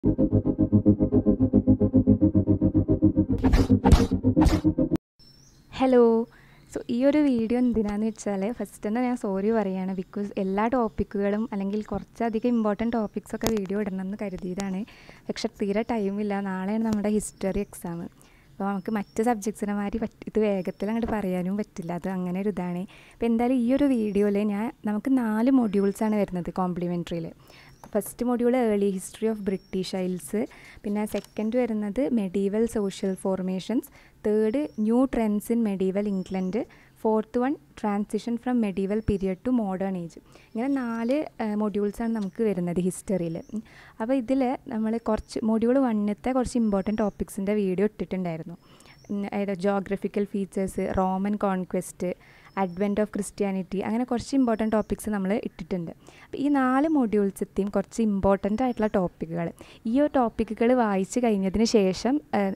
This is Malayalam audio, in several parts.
ഹലോ സോ ഈ ഒരു വീഡിയോ എന്തിനാന്ന് വെച്ചാൽ ഫസ്റ്റ് തന്നെ ഞാൻ സോറി പറയുകയാണ് ബിക്കോസ് എല്ലാ ടോപ്പിക്കുകളും അല്ലെങ്കിൽ കുറച്ചധികം ഇമ്പോർട്ടൻറ്റ് ടോപ്പിക്സ് ഒക്കെ വീഡിയോ ഇടണമെന്ന് കരുതിയതാണ് പക്ഷെ തീരെ ടൈമില്ല നാളെയാണ് നമ്മുടെ ഹിസ്റ്ററി എക്സാം അപ്പോൾ നമുക്ക് മറ്റ് സബ്ജക്ട്സിനെ മാതിരി പറ്റ ഇത് വേഗത്തിൽ അങ്ങോട്ട് പറയാനും പറ്റില്ല അത് അങ്ങനെ ഒരു ഇതാണ് അപ്പോൾ എന്തായാലും ഈ ഒരു വീഡിയോയിൽ ഞാൻ നമുക്ക് നാല് മൊഡ്യൂൾസാണ് വരുന്നത് കോംപ്ലിമെൻ്ററിയിൽ first module early history of British Isles പിന്നെ സെക്കൻഡ് വരുന്നത് medieval social formations third new trends in medieval England fourth one transition from medieval period to modern age ഇങ്ങനെ നാല് മൊഡ്യൂൾസാണ് നമുക്ക് വരുന്നത് ഹിസ്റ്ററിയിൽ അപ്പോൾ ഇതിൽ നമ്മൾ കുറച്ച് മൊഡ്യൂൾ വണ്ണത്തെ കുറച്ച് ഇമ്പോർട്ടൻറ്റ് ടോപ്പിക്സിൻ്റെ വീഡിയോ ഇട്ടിട്ടുണ്ടായിരുന്നു അതായത് geographical features Roman conquest advent of Christianity അങ്ങനെ കുറച്ച് ഇമ്പോർട്ടൻറ്റ് ടോപ്പിക്സ് നമ്മൾ ഇട്ടിട്ടുണ്ട് അപ്പോൾ ഈ നാല് മൊഡ്യൂൾസത്തെയും കുറച്ച് ഇമ്പോർട്ടൻ്റ് ആയിട്ടുള്ള ടോപ്പിക്കുകൾ ഈ ഒരു ടോപ്പിക്കുകൾ വായിച്ച് കഴിഞ്ഞതിന് ശേഷം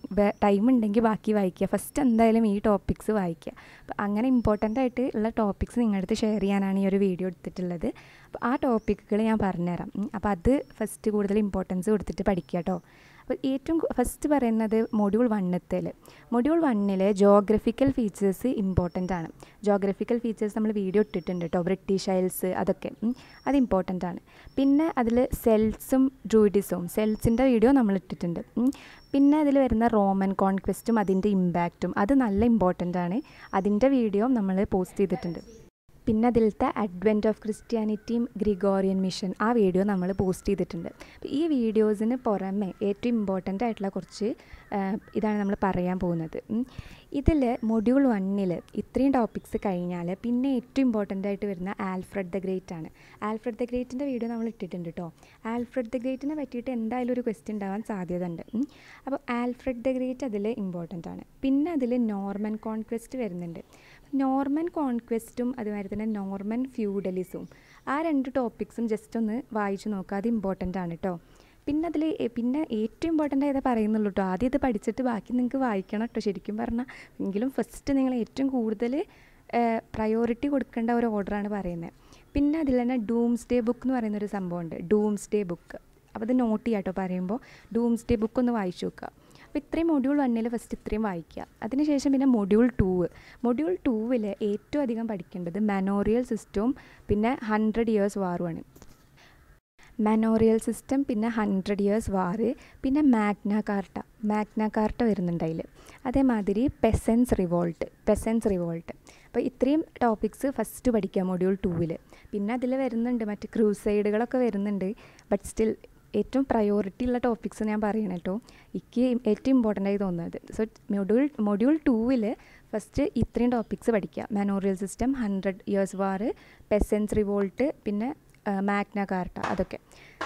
ടൈം ഉണ്ടെങ്കിൽ ബാക്കി വായിക്കുക ഫസ്റ്റ് എന്തായാലും ഈ ടോപ്പിക്സ് വായിക്കുക അപ്പോൾ അങ്ങനെ ഇമ്പോർട്ടൻ്റ് ആയിട്ട് ഉള്ള ടോപ്പിക്സ് നിങ്ങളുടെ അടുത്ത് ഷെയർ ചെയ്യാനാണ് ഈ ഒരു വീഡിയോ എടുത്തിട്ടുള്ളത് അപ്പോൾ ആ ടോപ്പിക്കുകൾ ഞാൻ പറഞ്ഞുതരാം അപ്പോൾ അത് ഫസ്റ്റ് കൂടുതൽ ഇമ്പോർട്ടൻസ് കൊടുത്തിട്ട് പഠിക്കുക കേട്ടോ അപ്പോൾ ഏറ്റവും ഫസ്റ്റ് പറയുന്നത് മൊഡ്യൂൾ വണ്ണത്തിൽ മൊഡ്യൂൾ വണ്ണിൽ ജോഗ്രഫിക്കൽ ഫീച്ചേഴ്സ് ഇമ്പോർട്ടൻ്റ് ആണ് ജോഗ്രഫിക്കൽ ഫീച്ചേഴ്സ് നമ്മൾ വീഡിയോ ഇട്ടിട്ടുണ്ട് കേട്ടോ ബ്രിട്ടീഷ് ഐൽസ് അതൊക്കെ അത് ഇമ്പോർട്ടൻ്റ് ആണ് പിന്നെ അതിൽ സെൽസും ഡ്രൂയിഡിസവും സെൽസിൻ്റെ വീഡിയോ നമ്മൾ ഇട്ടിട്ടുണ്ട് പിന്നെ അതിൽ വരുന്ന റോമൻ കോൺക്വസ്റ്റും അതിൻ്റെ ഇമ്പാക്റ്റും അത് നല്ല ഇമ്പോർട്ടൻ്റ് ആണ് അതിൻ്റെ വീഡിയോ നമ്മൾ പോസ്റ്റ് ചെയ്തിട്ടുണ്ട് പിന്നെ അതിലത്തെ അഡ്വെൻറ്റ് ഓഫ് ക്രിസ്ത്യാനിറ്റിയും ഗ്രിഗോറിയൻ മിഷൻ ആ വീഡിയോ നമ്മൾ പോസ്റ്റ് ചെയ്തിട്ടുണ്ട് അപ്പോൾ ഈ വീഡിയോസിന് പുറമെ ഏറ്റവും ഇമ്പോർട്ടൻ്റ് ആയിട്ടുള്ള കുറച്ച് ഇതാണ് നമ്മൾ പറയാൻ പോകുന്നത് ഇതിൽ മൊഡ്യൂൾ വണ്ണിൽ ഇത്രയും ടോപ്പിക്സ് കഴിഞ്ഞാൽ പിന്നെ ഏറ്റവും ഇമ്പോർട്ടൻ്റ് ആയിട്ട് വരുന്ന ആൽഫ്രഡ് ദ ഗ്രേറ്റ് ആണ് ആൽഫ്രഡ് ദ ഗ്രേറ്റിൻ്റെ വീഡിയോ നമ്മൾ ഇട്ടിട്ടുണ്ട് കേട്ടോ ആൽഫ്രഡ് ദ ഗ്രേറ്റിനെ പറ്റിയിട്ട് എന്തായാലും ഒരു ക്വസ്റ്റ്യൻ ഉണ്ടാവാൻ സാധ്യത ഉണ്ട് അപ്പോൾ ആൽഫ്രഡ് ദ ഗ്രേറ്റ് അതിൽ ഇമ്പോർട്ടൻ്റ് ആണ് പിന്നെ അതിൽ നോർമൻ കോൺക്വസ്റ്റ് വരുന്നുണ്ട് നോർമൻ കോൺക്വസ്റ്റും അതുമാതിരി തന്നെ നോർമൻ ഫ്യൂഡലിസവും ആ രണ്ട് ടോപ്പിക്സും ജസ്റ്റ് ഒന്ന് വായിച്ചു നോക്കുക അത് ഇമ്പോർട്ടൻ്റ് ആണ് കേട്ടോ പിന്നെ അതിൽ പിന്നെ ഏറ്റവും ഇമ്പോർട്ടൻ്റ് ആയതേ പറയുന്നുള്ളൂ കേട്ടോ ആദ്യം ഇത് പഠിച്ചിട്ട് ബാക്കി നിങ്ങൾക്ക് വായിക്കണം കേട്ടോ ശരിക്കും പറഞ്ഞാൽ എങ്കിലും ഫസ്റ്റ് നിങ്ങൾ ഏറ്റവും കൂടുതൽ പ്രയോറിറ്റി കൊടുക്കേണ്ട ഒരു ഓർഡറാണ് പറയുന്നത് പിന്നെ അതിൽ തന്നെ ഡൂംസ് ഡേ ബുക്ക് എന്ന് പറയുന്നൊരു സംഭവമുണ്ട് ഡൂംസ് ഡേ ബുക്ക് അപ്പോൾ അത് നോട്ട് ചെയ്യാം കേട്ടോ പറയുമ്പോൾ ഡൂംസ് ഡേ ബുക്ക് ഒന്ന് വായിച്ചു നോക്കുക അപ്പോൾ ഇത്രയും മൊഡ്യൂൾ വണ്ണിൽ ഫസ്റ്റ് ഇത്രയും വായിക്കുക അതിനുശേഷം പിന്നെ മൊഡ്യൂൾ ടൂവ് മൊഡ്യൂൾ ടൂവിൽ ഏറ്റവും അധികം പഠിക്കേണ്ടത് മനോറിയൽ സിസ്റ്റവും പിന്നെ ഹൺഡ്രഡ് ഇയേഴ്സ് വാറുമാണ് മനോറിയൽ സിസ്റ്റം പിന്നെ ഹൺഡ്രഡ് ഇയേഴ്സ് വാറ് പിന്നെ മാഗ്ന കാർട്ട മാഗ്ന കാർട്ട വരുന്നുണ്ട് അതിൽ അതേമാതിരി പെസൻസ് റിവോൾട്ട് പെസൻസ് റിവോൾട്ട് അപ്പോൾ ഇത്രയും ടോപ്പിക്സ് ഫസ്റ്റ് പഠിക്കുക മൊഡ്യൂൾ ടൂവിൽ പിന്നെ അതിൽ വരുന്നുണ്ട് മറ്റ് ക്രൂസൈഡുകളൊക്കെ വരുന്നുണ്ട് ബട്ട് സ്റ്റിൽ ഏറ്റവും പ്രയോറിറ്റി ഉള്ള ടോപ്പിക്സ് ഞാൻ പറയണം കേട്ടോ എനിക്ക് ഏറ്റവും ഇമ്പോർട്ടൻ്റ് ആയി തോന്നുന്നത് സോ മൊഡ്യൂൾ മൊഡ്യൂൾ ടൂവിൽ ഫസ്റ്റ് ഇത്രയും ടോപ്പിക്സ് പഠിക്കുക manorial system hundred years war peasants revolt പിന്നെ മാഗ്ന കാർട്ട അതൊക്കെ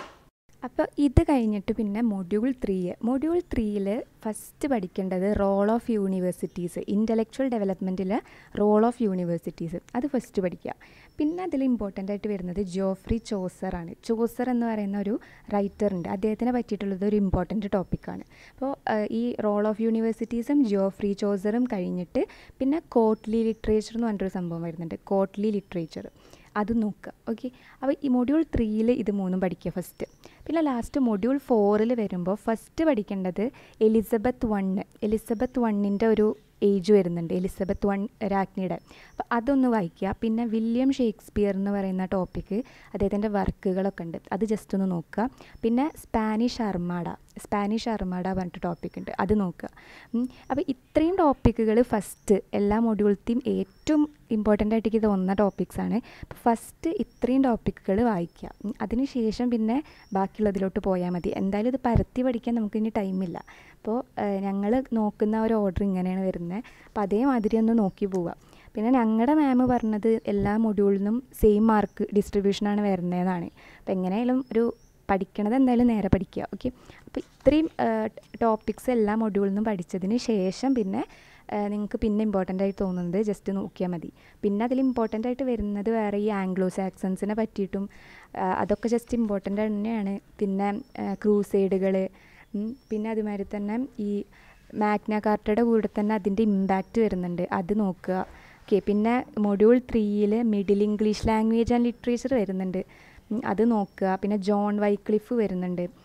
അപ്പോൾ ഇത് കഴിഞ്ഞിട്ട് പിന്നെ മൊഡ്യൂൾ ത്രീ മൊഡ്യൂൾ ത്രീയിൽ ഫസ്റ്റ് പഠിക്കേണ്ടത് റോൾ ഓഫ് യൂണിവേഴ്സിറ്റീസ് ഇൻ്റലക്ച്വൽ ഡെവലപ്മെൻറ്റിൽ റോൾ ഓഫ് യൂണിവേഴ്സിറ്റീസ് അത് ഫസ്റ്റ് പഠിക്കുക പിന്നെ അതിൽ ഇമ്പോർട്ടൻ്റ് ആയിട്ട് വരുന്നത് ജോഫ്രി ചോസറാണ് ചോസർ എന്ന് പറയുന്ന ഒരു റൈറ്റർ ഉണ്ട് അദ്ദേഹത്തിനെ പറ്റിയിട്ടുള്ളത് ഒരു ഇമ്പോർട്ടൻ്റ് ടോപ്പിക്കാണ് അപ്പോൾ ഈ റോൾ ഓഫ് യൂണിവേഴ്സിറ്റീസും ജോഫ്രി ചോസറും കഴിഞ്ഞിട്ട് പിന്നെ കോട്ട്ലി ലിറ്ററേച്ചർ എന്ന് പറഞ്ഞിട്ടൊരു സംഭവം വരുന്നുണ്ട് കോട്ട്ലി ലിറ്ററേച്ചർ അത് നോക്കുക ഓക്കെ അപ്പോൾ ഈ മൊഡ്യൂൾ ത്രീയിൽ ഇത് മൂന്നും പഠിക്കുക ഫസ്റ്റ് പിന്നെ ലാസ്റ്റ് മൊഡ്യൂൾ ഫോറിൽ വരുമ്പോൾ ഫസ്റ്റ് പഠിക്കേണ്ടത് എലിസബത്ത് വണ്ണ് എലിസബത്ത് വണ്ണിൻ്റെ ഒരു ഏജ് വരുന്നുണ്ട് എലിസബത്ത് വൺ രാജ്ഞിയുടെ അപ്പോൾ അതൊന്ന് വായിക്കുക പിന്നെ വില്യം ഷേക്സ്പിയർ എന്ന് പറയുന്ന ടോപ്പിക്ക് അദ്ദേഹത്തിൻ്റെ വർക്കുകളൊക്കെ ഉണ്ട് അത് ജസ്റ്റ് ഒന്ന് നോക്കുക പിന്നെ സ്പാനിഷ് അർമാഡ സ്പാനിഷ് അർമാഡ പറഞ്ഞിട്ട് ടോപ്പിക് ഉണ്ട് അത് നോക്കുക അപ്പോൾ ഇത്രയും ടോപ്പിക്കുകൾ ഫസ്റ്റ് എല്ലാ മൊഡ്യൂളത്തെയും ഏറ്റവും ഇമ്പോർട്ടൻ്റ് ആയിട്ട് എനിക്ക് തോന്നുന്ന ടോപ്പിക്സാണ് ഫസ്റ്റ് ഇത്രയും ടോപ്പിക്കുകൾ വായിക്കുക അതിനുശേഷം പിന്നെ ബാക്കിയുള്ളതിലോട്ട് പോയാൽ മതി എന്തായാലും ഇത് പരത്തി പഠിക്കാൻ നമുക്ക് ഇനി ടൈമില്ല അപ്പോൾ ഞങ്ങൾ നോക്കുന്ന ഒരു ഓർഡർ ഇങ്ങനെയാണ് വരുന്നത് അപ്പോൾ അതേമാതിരി ഒന്ന് നോക്കി പോവുക പിന്നെ ഞങ്ങളുടെ മാം പറഞ്ഞത് എല്ലാ മൊഡ്യൂളിനും സെയിം മാർക്ക് ഡിസ്ട്രിബ്യൂഷനാണ് വരുന്നതെന്നാണ് അപ്പോൾ എങ്ങനെയായാലും ഒരു പഠിക്കണത് എന്തായാലും നേരെ പഠിക്കുക ഓക്കെ അപ്പോൾ ഇത്രയും ടോപ്പിക്സ് എല്ലാ മൊഡ്യൂളിൽ നിന്നും പഠിച്ചതിന് ശേഷം പിന്നെ നിങ്ങൾക്ക് പിന്നെ ഇമ്പോർട്ടൻ്റ് ആയിട്ട് തോന്നുന്നത് ജസ്റ്റ് നോക്കിയാൽ മതി പിന്നെ അതിൽ ഇമ്പോർട്ടൻ്റ് ആയിട്ട് വരുന്നത് വേറെ ഈ ആംഗ്ലോ സാക്സൺസിനെ പറ്റിയിട്ടും അതൊക്കെ ജസ്റ്റ് ഇമ്പോർട്ടൻ്റ് തന്നെയാണ് പിന്നെ ക്രൂസൈഡുകൾ പിന്നെ അതുമാതിരി തന്നെ ഈ മാഗ്ന കാർട്ടയുടെ കൂടെ തന്നെ അതിൻ്റെ ഇമ്പാക്റ്റ് വരുന്നുണ്ട് അത് നോക്കുക ഓക്കെ പിന്നെ മൊഡ്യൂൾ ത്രീയിൽ Middle English language and literature വരുന്നുണ്ട് അത് നോക്കുക പിന്നെ ജോൺ വൈക്ലിഫ് വരുന്നുണ്ട്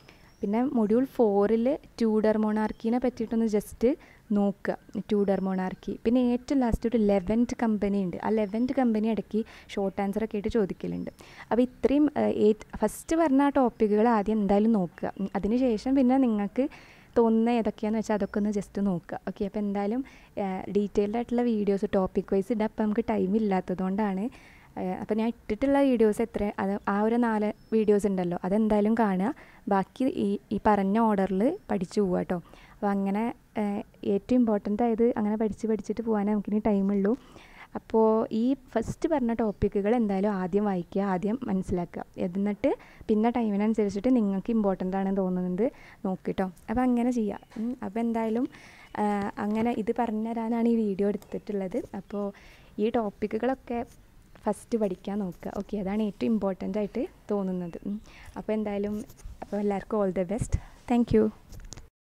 പിന്നെ മൊഡ്യൂൾ ഫോറിൽ ട്യൂഡർ മൊണാർക്കീനെ പറ്റിയിട്ടൊന്ന് ജസ്റ്റ് നോക്കുക ട്യൂഡർ മൊണാർക്കി പിന്നെ ഏറ്റവും ലാസ്റ്റ് ഒരു ലെവൻറ്റ് കമ്പനി ഉണ്ട് ആ ലെവൻറ്റ് കമ്പനി ഇടയ്ക്ക് ഷോർട്ട് ആൻസർ ഒക്കെ ആയിട്ട് ചോദിക്കലുണ്ട് അപ്പോൾ ഇത്രയും ഫസ്റ്റ് പറഞ്ഞ ആ ടോപ്പിക്കുകൾ ആദ്യം എന്തായാലും നോക്കുക ഉം, അതിനുശേഷം പിന്നെ നിങ്ങൾക്ക് തോന്നുന്ന ഏതൊക്കെയാണെന്ന് വെച്ചാൽ അതൊക്കെ ഒന്ന് ജസ്റ്റ് നോക്കുക ഓക്കെ അപ്പോൾ എന്തായാലും ഡീറ്റെയിൽഡ് ആയിട്ടുള്ള വീഡിയോസ് ടോപ്പിക് വൈസ് ഇടാൻ അപ്പോൾ നമുക്ക് ടൈം ഇല്ലാത്തതുകൊണ്ടാണ് അപ്പോൾ ഞാൻ ഇട്ടിട്ടുള്ള വീഡിയോസ് എത്ര അത് ആ ഒരു നാല് വീഡിയോസ് ഉണ്ടല്ലോ അതെന്തായാലും കാണുക ബാക്കി ഈ ഈ പറഞ്ഞ ഓർഡറിൽ പഠിച്ചു പോവുക കേട്ടോ അപ്പോൾ അങ്ങനെ ഏഹ്, ഏറ്റവും ഇമ്പോർട്ടൻ്റ് ആയത് അങ്ങനെ പഠിച്ച് പഠിച്ചിട്ട് പോകാനേ നമുക്കിനി ടൈമുള്ളൂ അപ്പോൾ ഈ ഫസ്റ്റ് പറഞ്ഞ ടോപ്പിക്കുകൾ എന്തായാലും ആദ്യം വായിക്കുക ആദ്യം മനസ്സിലാക്കുക എന്നിട്ട് പിന്നെ ടൈമിനനുസരിച്ചിട്ട് നിങ്ങൾക്ക് ഇമ്പോർട്ടൻ്റ് ആണെന്ന് തോന്നുന്നത് നോക്കിട്ടോ അപ്പോൾ അങ്ങനെ ചെയ്യാം ഉം. അപ്പോൾ എന്തായാലും ആ, അങ്ങനെ ഇത് പറഞ്ഞു തരാനാണ് ഈ വീഡിയോ എടുത്തിട്ടുള്ളത് അപ്പോൾ ഈ ടോപ്പിക്കുകളൊക്കെ ഫസ്റ്റ് പഠിക്കാൻ നോക്കുക ഓക്കെ അതാണ് ഏറ്റവും ഇമ്പോർട്ടൻ്റ് ആയിട്ട് തോന്നുന്നത് ഉം. അപ്പോൾ എന്തായാലും അപ്പോൾ എല്ലാവർക്കും all the best thank U